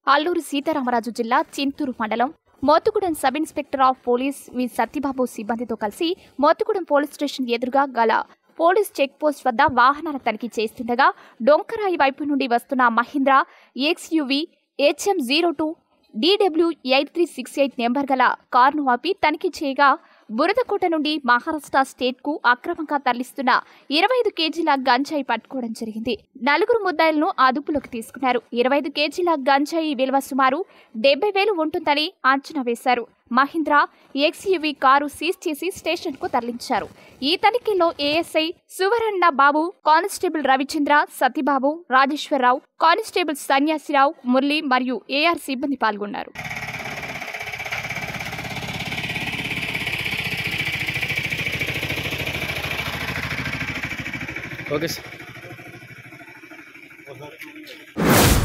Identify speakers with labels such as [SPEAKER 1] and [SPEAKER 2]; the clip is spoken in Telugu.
[SPEAKER 1] అల్లూరు సీతారామరాజు జిల్లా చింతూరు మండలం Motugudem sub inspector of police V Satyababu సిబ్బందితో కలిసి మోతుగూడెం పోలీస్ స్టేషన్ ఎదురుగా గల పోలీస్ చెక్ పోస్ట్ వద్ద వాహనాల తనిఖీ చేస్తుండగా డొంకరాయి వైపు నుండి వస్తున్న Mahindra XUV HM zero two DW eight three six eight number గల కారును ఆపి తనిఖీ చేయగా బురదకోట నుండి మహారాష్ట్ర స్టేట్ కు అక్రమంగా తరలిస్తున్న ఇరవై ఐదు కేజీల గంజాయి పట్టుకోవడం జరిగింది నలుగురు ముద్దాయిలను అదుపులోకి తీసుకున్నారు ఇరవై ఐదు కేజీల గంజాయి విలువ సుమారు డెబ్బై వేలు ఉంటుందని అంచనా వేశారు మహీంద్రా ఎక్స్యూవి కారు సీజ్ చేసి స్టేషన్ కు తరలించారు ఈ తనిఖీలో ASI Suvarna Babu constable Ravichandra Satibabu Rajeswararao constable Sanyasirao Murali మరియు ఏఆర్ సిబ్బంది పాల్గొన్నారు
[SPEAKER 2] ఓకే సార్